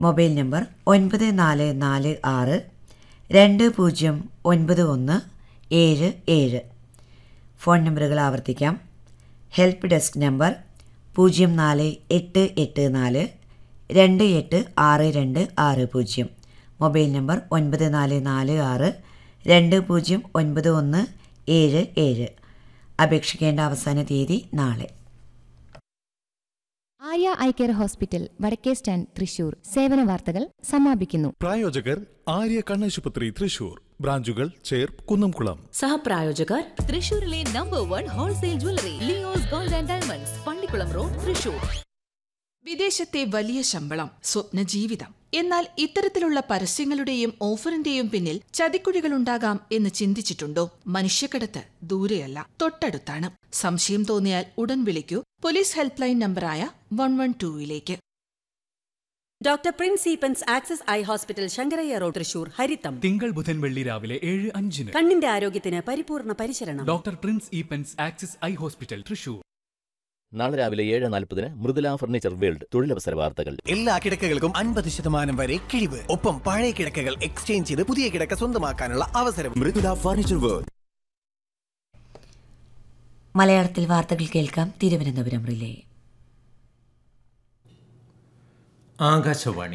mobile number ഒൻപത് നാല് നാല് ആറ് രണ്ട് പൂജ്യം ഒൻപത് ഒന്ന് ഏഴ് ഏഴ് ഫോൺ നമ്പറുകൾ ആവർത്തിക്കാം ഹെൽപ്പ് ഡെസ്ക് നമ്പർ പൂജ്യം നാല് എട്ട് എട്ട് നാല് രണ്ട് എട്ട് ആറ് രണ്ട് ആറ് പൂജ്യം മൊബൈൽ നമ്പർ ഒൻപത് നാല് നാല് ആറ് രണ്ട് പൂജ്യം ഒൻപത് ഒന്ന് ഏഴ് ഏഴ് അപേക്ഷിക്കേണ്ട അവസാന തീയതി നാളെ ആര്യ ഐ കെയർ ഹോസ്പിറ്റൽ വടക്കേ സ്റ്റാൻഡ് തൃശൂർ സേവന വാർത്തകൾ സമാപിക്കുന്നു പ്രായോജകർ ആര്യ കണ്ണാശുപത്രി തൃശൂർ ബ്രാഞ്ചുകൾ ചേർപ്പ് കുന്നംകുളം സഹപ്രായോജകർ തൃശൂരിലെ number one wholesale jewellery Leo's gold and diamonds Pallikkulam road Thrissur വിദേശത്തെ വലിയ ശമ്പളം സ്വപ്ന ജീവിതം എന്നാൽ ഇത്തരത്തിലുള്ള പരസ്യങ്ങളുടെയും ഓഫറിന്റെയും പിന്നിൽ ചതിക്കുഴികളുണ്ടാകാം എന്ന് ചിന്തിച്ചിട്ടുണ്ടോ മനുഷ്യക്കടത്ത് ദൂരെയല്ല തൊട്ടടുത്താണ് സംശയം തോന്നിയാൽ ഉടൻ വിളിക്കൂ പോലീസ് ഹെൽപ്പ് ലൈൻ നമ്പറായ വൺ വൺ ടൂയിലേക്ക് doctor Prince Eapen's Axis eye hospital Sankaraiah road Thrissur ഹരിത്തം തിങ്കൾ ബുധൻ വെള്ളി രാവിലെ ഏഴ് അഞ്ചിന് കണ്ണിന്റെ ആരോഗ്യത്തിന് പരിപൂർണ പരിചരണം doctor Prince Eapen's Axis eye hospital Thrissur നാളെ രാവിലെ ഏഴ് നാൽപ്പതിന് മൃദുല ഫർണിച്ചർ വേൾഡ് തൊഴിലവസര വാർത്തകൾ എല്ലാ കിടക്കകൾക്കും അൻപത് ശതമാനം വരെ കിഴിവ് ഒപ്പം പഴയ കിടക്കകൾ എക്സ്ചേഞ്ച് ചെയ്ത് പുതിയ കിടക്ക സ്വന്തമാക്കാനുള്ള അവസരം മൃദുല ഫർണിച്ചർ വേൾഡ് മലയാളത്തിൽ വാർത്തകൾ കേൾക്കാം തിരുവനന്തപുരം റിലേ ആകാശവാണി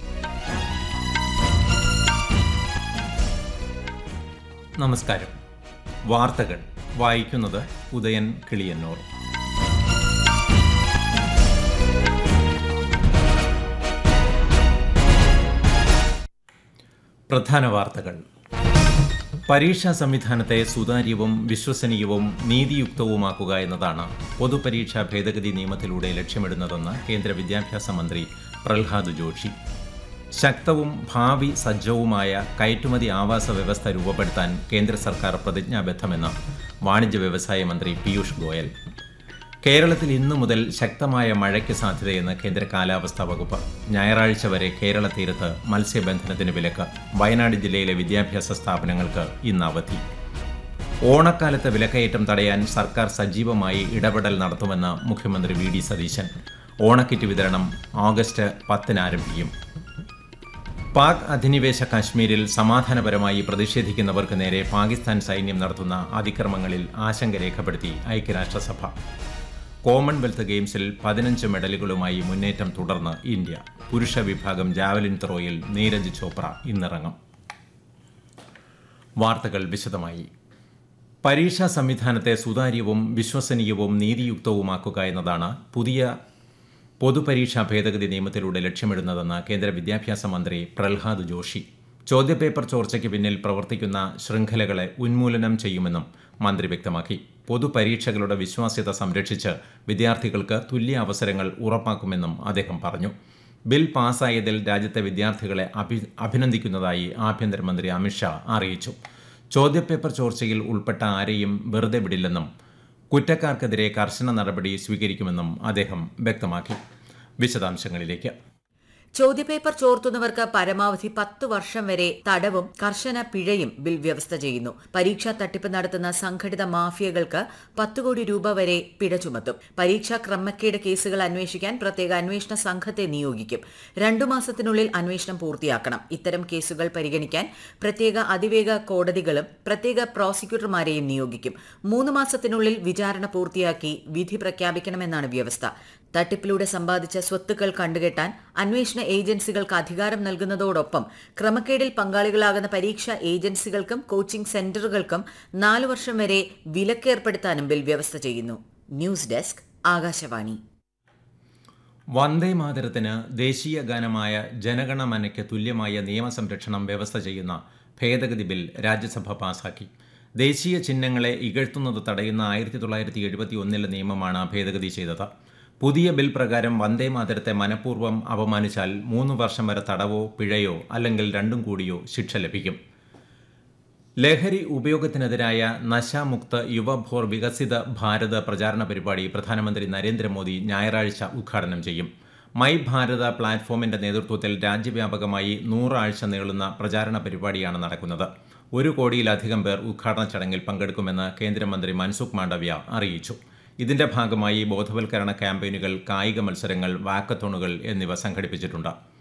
നമസ്കാരം വാർത്തകൾ വായിക്കുന്നത് ഉദയൻ കിളിയന്നൂർ പ്രധാന വാർത്തകൾ പരീക്ഷാ സംവിധാനത്തെ സുതാര്യവും വിശ്വസനീയവും നീതിയുക്തവുമാക്കുക എന്നതാണ് പൊതുപരീക്ഷാ ഭേദഗതി നിയമത്തിലൂടെ ലക്ഷ്യമിടുന്നതെന്ന് കേന്ദ്ര വിദ്യാഭ്യാസ മന്ത്രി പ്രഹ്ലാദ് ജോഷി ശക്തവും ഭാവി സജ്ജവുമായ കയറ്റുമതി ആവാസ വ്യവസ്ഥ രൂപപ്പെടുത്താൻ കേന്ദ്ര സർക്കാർ പ്രതിജ്ഞാബദ്ധമെന്ന് വാണിജ്യ വ്യവസായ മന്ത്രി പീയൂഷ് ഗോയൽ കേരളത്തിൽ ഇന്നു മുതൽ ശക്തമായ മഴയ്ക്ക് സാധ്യതയെന്ന് കേന്ദ്ര കാലാവസ്ഥാ വകുപ്പ് ഞായറാഴ്ച വരെ കേരള തീരത്ത് മത്സ്യബന്ധനത്തിന് വിലക്ക് വയനാട് ജില്ലയിലെ വിദ്യാഭ്യാസ സ്ഥാപനങ്ങൾക്ക് ഇന്ന് അവധി ഓണക്കാലത്ത് വിലക്കയറ്റം തടയാൻ സർക്കാർ സജീവമായി ഇടപെടൽ നടത്തുമെന്ന് മുഖ്യമന്ത്രി വി ഡി സതീശൻ ഓണക്കിറ്റ് വിതരണം ഓഗസ്റ്റ് പത്തിന് ആരംഭിക്കും പാക് അധിനിവേശ കാശ്മീരിൽ സമാധാനപരമായി പ്രതിഷേധിക്കുന്നവർക്ക് നേരെ പാകിസ്ഥാൻ സൈന്യം നടത്തുന്ന അതിക്രമങ്ങളിൽ ആശങ്ക രേഖപ്പെടുത്തി ഐക്യരാഷ്ട്രസഭ കോമൺവെൽത്ത് ഗെയിംസിൽ പതിനഞ്ച് മെഡലുകളുമായി മുന്നേറ്റം തുടർന്ന് ഇന്ത്യ പുരുഷ വിഭാഗം ജാവലിൻ ത്രോയിൽ നീരജ് ചോപ്ര ഇന്നിറങ്ങും വാർത്തകൾ വിശദമായി പരീക്ഷാ സംവിധാനത്തെ സുതാര്യവും വിശ്വസനീയവും നീതിയുക്തവുമാക്കുക എന്നതാണ് പുതിയ പൊതുപരീക്ഷാ ഭേദഗതി നിയമത്തിലൂടെ ലക്ഷ്യമിടുന്നതെന്ന് കേന്ദ്ര വിദ്യാഭ്യാസ മന്ത്രി പ്രഹ്ലാദ് ജോഷി ചോദ്യപേപ്പർ ചോർച്ചയ്ക്ക് പിന്നിൽ പ്രവർത്തിക്കുന്ന ശൃംഖലകളെ ഉന്മൂലനം ചെയ്യുമെന്നും മന്ത്രി വ്യക്തമാക്കി പൊതുപരീക്ഷകളുടെ വിശ്വാസ്യത സംരക്ഷിച്ച് വിദ്യാർത്ഥികൾക്ക് തുല്യ അവസരങ്ങൾ ഉറപ്പാക്കുമെന്നും അദ്ദേഹം പറഞ്ഞു ബിൽ പാസ്സായതിൽ രാജ്യത്തെ വിദ്യാർത്ഥികളെ അഭി അഭിനന്ദിക്കുന്നതായി ആഭ്യന്തരമന്ത്രി അമിത്ഷാ അറിയിച്ചു ചോദ്യപേപ്പർ ചോർച്ചയിൽ ഉൾപ്പെട്ട ആരെയും വെറുതെ വിടില്ലെന്നും കുറ്റക്കാർക്കെതിരെ കർശന നടപടി സ്വീകരിക്കുമെന്നും അദ്ദേഹം വ്യക്തമാക്കി വിശദാംശങ്ങളിലേക്ക് ചോദ്യപേപ്പർ ചോർത്തുന്നവർക്ക് പരമാവധി പത്ത് വർഷം വരെ തടവും കർശന പിഴയും ബിൽ വ്യവസ്ഥ ചെയ്യുന്നു പരീക്ഷാ തട്ടിപ്പ് നടത്തുന്ന സംഘടിത മാഫിയകൾക്ക് പത്ത് കോടി രൂപ വരെ പിഴ ചുമത്തും പരീക്ഷാ ക്രമക്കേട് കേസുകൾ അന്വേഷിക്കാൻ പ്രത്യേക അന്വേഷണ സംഘത്തെ നിയോഗിക്കും രണ്ടു മാസത്തിനുള്ളിൽ അന്വേഷണം പൂർത്തിയാക്കണം ഇത്തരം കേസുകൾ പരിഗണിക്കാൻ പ്രത്യേക അതിവേഗ കോടതികളും പ്രത്യേക പ്രോസിക്യൂട്ടർമാരെയും നിയോഗിക്കും മൂന്ന് മാസത്തിനുള്ളിൽ വിചാരണ പൂർത്തിയാക്കി വിധി പ്രഖ്യാപിക്കണമെന്നാണ് വ്യവസ്ഥ തട്ടിപ്പിലൂടെ സമ്പാദിച്ച സ്വത്തുക്കൾ കണ്ടുകെട്ടാൻ അന്വേഷണ ഏജൻസികൾക്ക് അധികാരം നൽകുന്നതോടൊപ്പം ക്രമക്കേടിൽ പങ്കാളികളാകുന്ന പരീക്ഷാ ഏജൻസികൾക്കും കോച്ചിംഗ് സെന്ററുകൾക്കും നാലു വർഷം വരെ വിലക്കേർപ്പെടുത്താനും ബിൽ വ്യവസ്ഥ ചെയ്യുന്നു ന്യൂസ് ഡെസ്ക് ആകാശവാണി വന്ദേ മാതരത്തിന് ദേശീയ ഗാനമായ ജനഗണമനയ്ക്ക് തുല്യമായ നിയമസംരക്ഷണം വ്യവസ്ഥ ചെയ്യുന്ന ഭേദഗതി ബിൽ രാജ്യസഭ പാസാക്കി ദേശീയ ചിഹ്നങ്ങളെ ഇകഴ്ത്തുന്നത് തടയുന്ന ആയിരത്തി തൊള്ളായിരത്തി എഴുപത്തി ഒന്നിലെ നിയമമാണ് ഭേദഗതി ചെയ്തത് പുതിയ ബിൽ പ്രകാരം വന്ദേ മാതരത്തെ മനഃപൂർവ്വം അപമാനിച്ചാൽ മൂന്ന് വർഷം വരെ തടവോ പിഴയോ അല്ലെങ്കിൽ രണ്ടും കൂടിയോ ശിക്ഷ ലഭിക്കും ലഹരി ഉപയോഗത്തിനെതിരായ നശാമുക്ത യുവഭോർ വികസിത ഭാരത് പ്രചാരണ പരിപാടി പ്രധാനമന്ത്രി നരേന്ദ്രമോദി ഞായറാഴ്ച ഉദ്ഘാടനം ചെയ്യും മൈ ഭാരത പ്ലാറ്റ്ഫോമിന്റെ നേതൃത്വത്തിൽ രാജ്യവ്യാപകമായി നൂറാഴ്ച നീളുന്ന പ്രചാരണ പരിപാടിയാണ് നടക്കുന്നത് ഒരു കോടിയിലധികം പേർ ഉദ്ഘാടന ചടങ്ങിൽ പങ്കെടുക്കുമെന്ന് കേന്ദ്രമന്ത്രി മൻസുഖ് മാണ്ഡവ്യ അറിയിച്ചു ഇതിന്റെ ഭാഗമായി ബോധവൽക്കരണ ക്യാമ്പയിനുകൾ കായിക മത്സരങ്ങൾ വാക്കത്തോണുകൾ എന്നിവ സംഘടിപ്പിച്ചിട്ടുണ്ട്